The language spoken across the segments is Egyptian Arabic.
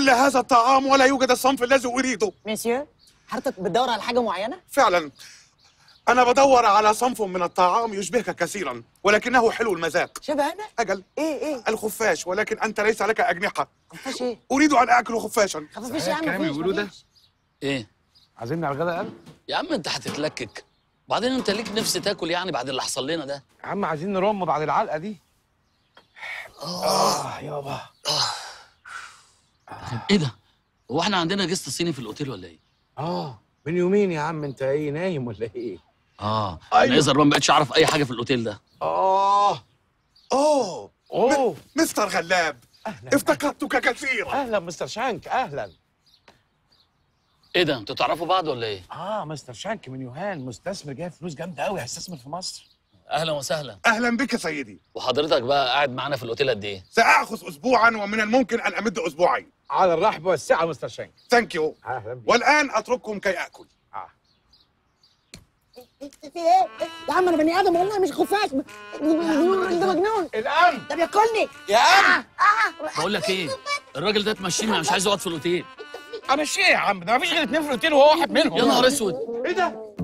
كل هذا الطعام ولا يوجد الصنف الذي اريده مسيو حضرتك بتدور على حاجه معينه فعلا انا بدور على صنف من الطعام يشبهك كثيرا ولكنه حلو المذاق شبه انا اجل ايه ايه الخفاش ولكن انت ليس لك اجنحه خفاش ايه اريد ان اكل خفاشا خفافيش يا عم الكلام مفيش اللي بيقولوه ده؟ مفيش. ايه عايزين على الغدا قال يا عم انت هتتلكك بعدين انت ليك نفس تاكل يعني بعد اللي حصل لنا ده يا عم عايزين نرم بعد العلقه دي اه يابا ايه ده هو احنا عندنا جست صيني في الاوتيل ولا ايه اه من يومين يا عم انت ايه نايم ولا ايه اه انا يظهر ما بقتش اعرف اي حاجه في الاوتيل ده اه اوه اوه مستر غلاب اهلا افتقدتك كثيرا اهلا مستر شانك اهلا ايه ده انتوا تعرفوا بعض ولا ايه اه مستر شانك من يوهان مستثمر جايب فلوس جامده قوي هيستثمر في مصر اهلا وسهلا اهلا بك سيدي وحضرتك بقى قاعد معانا في الاوتيل قد ايه ساخذ اسبوعا ومن الممكن ان امد اسبوعين على الرحب والسعه مستر شانك ثانك يو اهلا بيك والان اترككم كي اكل آه. في ايه يا عم انا بني ادم والله مش خفاش انت مجنون الان ده بياكلني يا عم بقول لك ايه الراجل ده تمشيني انا مش عايز اقعد في الاوتيل امشيه يا عم ده مفيش غير اتنين في الاوتيل وهو واحد منهم يا نهار اسود ايه ده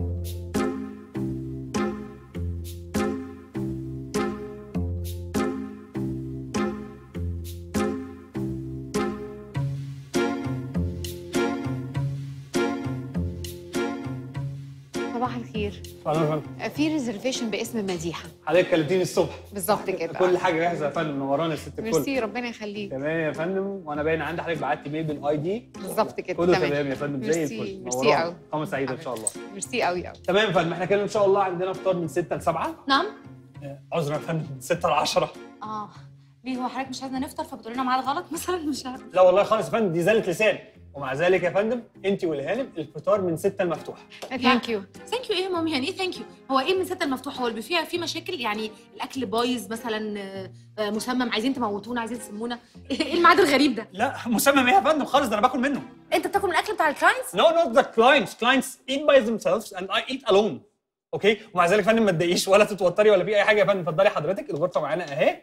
صباح الخير اهلا يا فندم في ريزرفيشن باسم مديحه حضرتك كلمتيني الصبح بالظبط كده كل حاجه جاهزه يا فندم منورانا الست الكل ميرسي ربنا يخليك تمام يا فندم وانا باين عندي حضرتك بعت ميل بالاي دي بالظبط كده كله تمام تمام يا فندم زي ميرسي الفل ميرسي منورانا. قوي قامه سعيده ان شاء الله ميرسي قوي قوي تمام يا فندم احنا كده ان شاء الله عندنا فطار من 6 ل 7 نعم عذرا يا فندم من 6 ل 10 اه ليه هو حضرتك مش عايزنا نفطر فبتقول لنا ميعاد غلط مثلا مش عارف لا والله خالص يا فندم دي زله لسان ومع ذلك يا فندم انت والهانم الفطار من 6 المفتوح ثانك يو ثانك يو ايه يا مامي يعني ايه ثانك يو هو ايه من ستة المفتوح هو البوفيه فيه مشاكل يعني الاكل بايظ مثلا آه، آه، مسمم عايزين تموتونا عايزين تسمونا ايه الميعاد الغريب ده لا مسمم ايه يا فندم خالص ده انا باكل منه انت بتاكل من الاكل بتاع الكلاينتس No, not the clients. Clients eat by themselves and I eat alone. اوكي ومع ذلك يا فندم ما تضايقيش ولا تتوتري ولا في اي حاجه يا فندم اتفضلي حضرتك الغرفه معانا اهي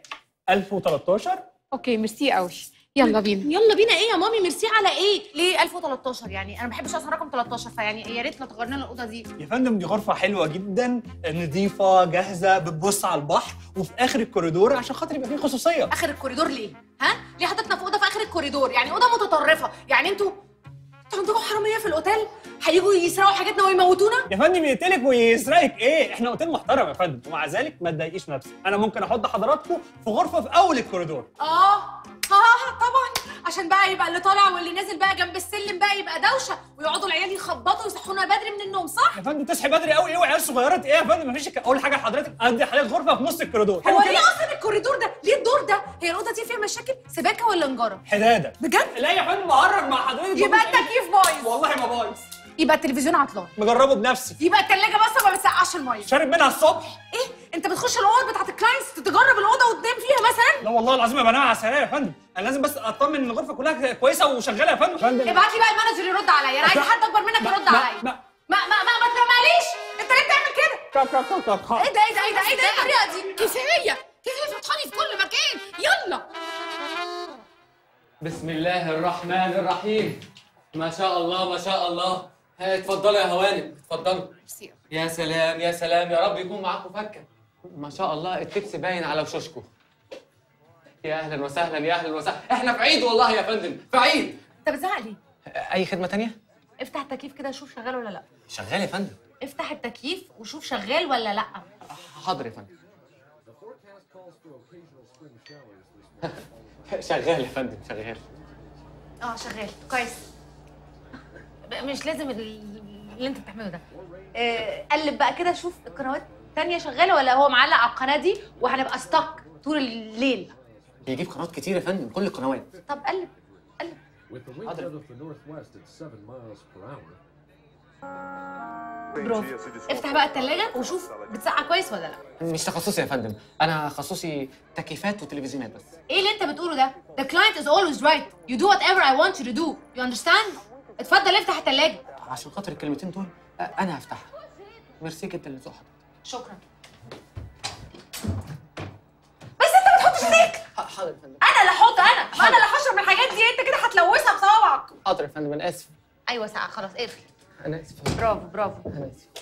1013 اوكي ميرسي قوي يلا بينا يلا بينا ايه يا مامي ميرسي على ايه ليه 1013 يعني انا ما بحبش اصلا رقم 13 فيعني يا ريت لو تغير لنا الاوضه دي يا فندم دي غرفه حلوه جدا نظيفه جاهزه بتبص على البحر وفي اخر الكوريدور عشان خاطر يبقى فيه خصوصيه اخر الكوريدور ليه ها ليه حضرتنا في اوضه في اخر الكوريدور يعني اوضه متطرفه يعني انتوا انتوا عندكم حراميه في الاوتيل هيجوا يسرقوا حاجاتنا ويموتونا يا فندم يقتلك ويسرقك ايه احنا اوتيل محترم يا فندم ومع ذلك ما تضايقيش نفسك انا ممكن احط حضراتكم في غرفه في اول الكوريدور اه اه طبعا عشان بقى يبقى اللي طالع واللي نازل بقى جنب السلم بقى يبقى دوشه ويقعدوا العيال يخبطوا ويصحونا بدري من النوم صح؟ يا فندم تصحي بدري قوي ايه وعيال صغيرات ايه يا فندم مفيش الك- اول حاجه لحضرتك ادي حضرتك غرفه في نص الكوريدور هو حلو ليه كده؟ اصلا الكوريدور ده؟ ليه الدور ده؟ هي الاوضه دي فيها مشاكل سباكه ولا نجاره؟ حداده بجد؟ لا يا فندم بهرج مع حضرتك يبقى التكييف بايظ والله ما بايظ يبقى التلفزيون عطلان مجربه بنفسي يبقى التلاجة بس ما بتسقعش الميه شارب منها الصبح ايه؟ انت بتخش الاوض بتاعت الكلاينتس تجرب الاوضه وتنام فيها مثلا؟ لا والله العظيم ابقى نايم على السرير يا فندم انا لازم بس اطمن ان الغرفه كلها كويسه وشغاله يا فندم فندم ابعت لي بقى المانجر يرد عليا انا عايز حد اكبر منك يرد ما- عليا ما- ما ما ما ما ترماليش انت ليه بتعمل كده؟ كاب كاب كاب كاب خلاص. ايه ده ايه ده ايه ده ايه ده ايه الطريقه دي؟ كفايه كفايه فتحاني في كل مكان يلا بسم الله الرحمن الرحيم ما شاء الله ما شاء الله ها، اتفضلوا يا هوانم اتفضلوا ميرسي يا سلام يا سلام يا رب يكون معاكم فكه ما شاء الله التبس باين على وشوشكم يا اهلا وسهلا يا اهلا وسهلا احنا في عيد والله يا فندم في عيد انت بتزعق ليه؟ اي خدمه تانية افتح التكييف كده شوف شغال ولا لا شغال يا فندم افتح التكييف وشوف شغال ولا لا حاضر يا فندم شغال يا فندم شغال اه شغال كويس ب- مش لازم ال- اللي انت بتعمله ده آه، قلب بقى كده شوف القنوات التانية شغالة ولا هو معلق على القناة دي وهنبقى ستك طول الليل بيجيب قنوات كتير يا فندم كل القنوات طب قلب قلب With the wind out of the northwest at 7 miles per hour, برافو افتح بقى التلاجة وشوف بتسقع كويس ولا لا مش تخصصي يا فندم انا تخصصي تكييفات وتلفزيونات بس ايه اللي انت بتقوله ده The client is always right You do whatever I want you to do You understand اتفضل افتح التلاجة عشان خاطر الكلمتين دول أ- انا هفتحها ميرسي جدا لذوق حضرتك شكرا بس انت ما تحطش ايديك ح- حاضر يا فندم انا اللي احط انا ما انا اللي هشرب من الحاجات دي انت كده هتلوثها بسبب حاضر يا فندم انا اسف ايوه ساعه خلاص اقفل انا اسف برافو برافو انا اسف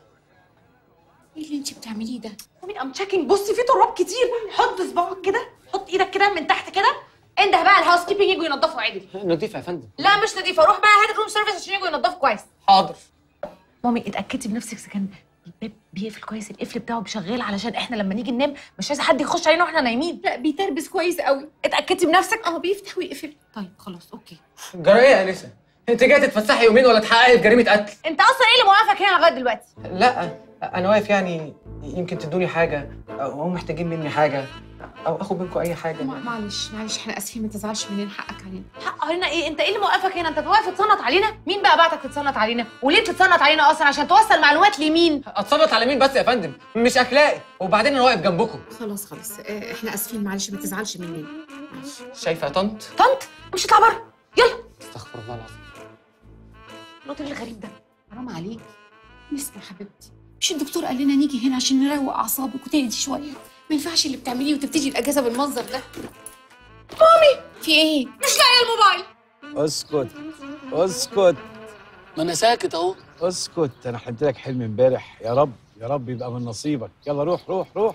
ايه اللي انت بتعمليه ده قومي ام تشيكينج بصي في تراب كتير حط صباعك كده حط ايدك كده من تحت كده انده بقى الهاوس كيبنج يجوا ينضفوا عدل نضيف يا فندم لا مش نضيفه روح بقى هات روم سيرفيس عشان يجوا ينضفوا كويس حاضر مامي اتاكدي بنفسك اذا كان الباب بيقفل كويس القفل بتاعه شغال علشان احنا لما نيجي ننام مش عايزه حد يخش علينا واحنا نايمين لا بيتربس كويس قوي اتاكدي بنفسك اه بيفتح ويقفل طيب خلاص اوكي جرى ايه يا انسه انت جايه تتفسحي يومين ولا تحققي في جريمه قتل انت اصلا ايه اللي موقفك هنا لغايه دلوقتي لا انا واقف يعني يمكن تدوني حاجه او محتاجين مني حاجه او اخد منكم اي حاجه ما- معلش معلش احنا اسفين ما تزعلش مننا حقك علينا حق علينا ايه انت ايه اللي موقفك هنا انت واقف تتصنت علينا مين بقى بعتك تتصنت علينا وليه بتتصنت علينا اصلا عشان توصل معلومات لمين اتصنت على مين بس يا فندم مش اخلاقي وبعدين انا واقف جنبكم خلاص خلاص اه، احنا اسفين معلش ما تزعلش مننا معلش شايفه يا طنط طنط مش تطلع بره يلا استغفر الله العظيم الراجل الغريب ده حرام عليك نسمع حبيبتي مش الدكتور قال لنا نيجي هنا عشان نروق اعصابك وتهدي شويه ما ينفعش اللي بتعمليه وتبتدي الاجازه بالمنظر ده مامي في ايه مش لاقيه الموبايل اسكت اسكت ما انا ساكت اهو اسكت انا حلمت لك حلم امبارح يا رب يا رب يبقى من نصيبك يلا روح روح روح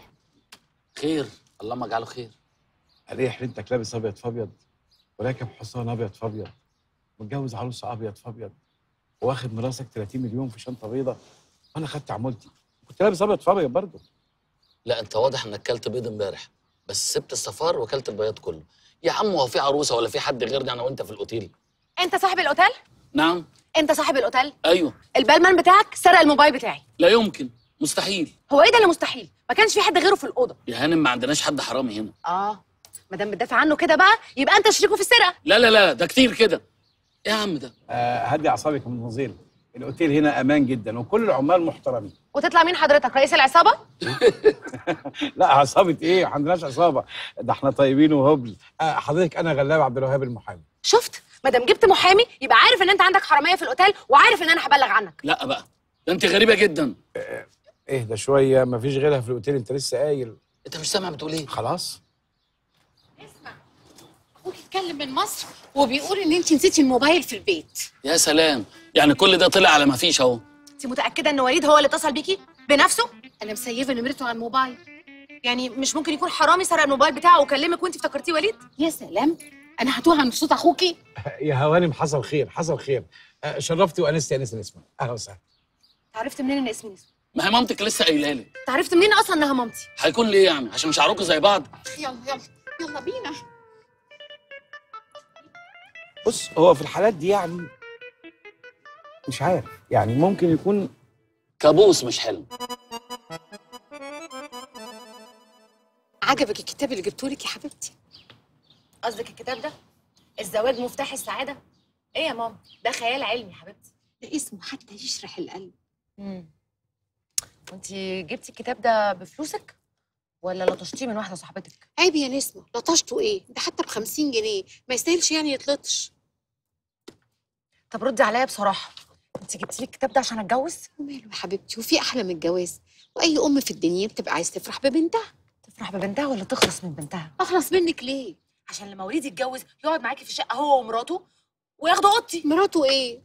خير اللهم اجعله خير عليه حلمتك لابس ابيض فابيض وراكب حصان ابيض فابيض متجوز عروسه ابيض فابيض واخد من راسك 30 مليون في شنطه بيضه وانا خدت عمولتي كنت لابس ابيض فابيض برضه لا انت واضح انك كلت بيض امبارح بس سبت الصفار وكلت البياض كله يا عم هو في عروسه ولا في حد غيرنا انا وانت في الاوتيل انت صاحب الاوتيل نعم انت صاحب الاوتيل ايوه البالمان بتاعك سرق الموبايل بتاعي لا يمكن مستحيل هو ايه ده اللي مستحيل ما كانش في حد غيره في الاوضه يا هانم ما عندناش حد حرامي هنا اه ما دام بتدافع عنه كده بقى يبقى انت شريكه في السرقه لا لا لا ده كتير كده ايه يا عم ده آه هدي اعصابك من نظير الاوتيل هنا امان جدا وكل العمال محترمين وتطلع مين حضرتك رئيس العصابه لا عصابه ايه ما عندناش عصابه ده احنا طيبين وهبل آه حضرتك انا غلاب عبد الوهاب المحامي شفت ما دام جبت محامي يبقى عارف ان انت عندك حراميه في الاوتيل وعارف ان انا هبلغ عنك لا بقى ده انت غريبه جدا اهدى شويه ما فيش غيرها في الاوتيل انت لسه قايل انت مش سامع بتقول ايه خلاص اخوك اتكلم من مصر وبيقول ان انت نسيتي الموبايل في البيت يا سلام يعني كل ده طلع على ما فيش اهو انت متاكده ان وليد هو اللي اتصل بيكي بنفسه انا مسيفه نمرته على الموبايل يعني مش ممكن يكون حرامي سرق الموبايل بتاعه وكلمك وانت افتكرتيه وليد يا سلام انا هتوه عن صوت اخوكي يا هوانم حصل خير حصل خير آه شرفتي وانستي انسه نسمه اهلا وسهلا عرفت منين ان اسمي نسمه ما هي مامتك لسه قايله لي عرفت منين اصلا انها مامتي هيكون ليه يعني عشان شعركم زي بعض يلا يلا يلا بينا بص هو في الحالات دي يعني مش عارف يعني ممكن يكون كابوس مش حلم عجبك الكتاب اللي جبته لك يا حبيبتي قصدك الكتاب ده الزواج مفتاح السعاده ايه يا ماما ده خيال علمي يا حبيبتي ده اسمه حتى يشرح القلب امم وانت جبتي الكتاب ده بفلوسك ولا لطشتيه من واحده صاحبتك عيب يا نسمه لطشته ايه ده حتى ب 50 جنيه ما يستاهلش يعني يتلطش طب ردي عليا بصراحه انت جبتي لي الكتاب ده عشان اتجوز وماله يا حبيبتي وفي احلى من الجواز واي ام في الدنيا بتبقى عايز تفرح ببنتها تفرح ببنتها ولا تخلص من بنتها اخلص منك ليه عشان لما وليد يتجوز يقعد معاكي في الشقه هو ومراته وياخدوا اوضتي مراته ايه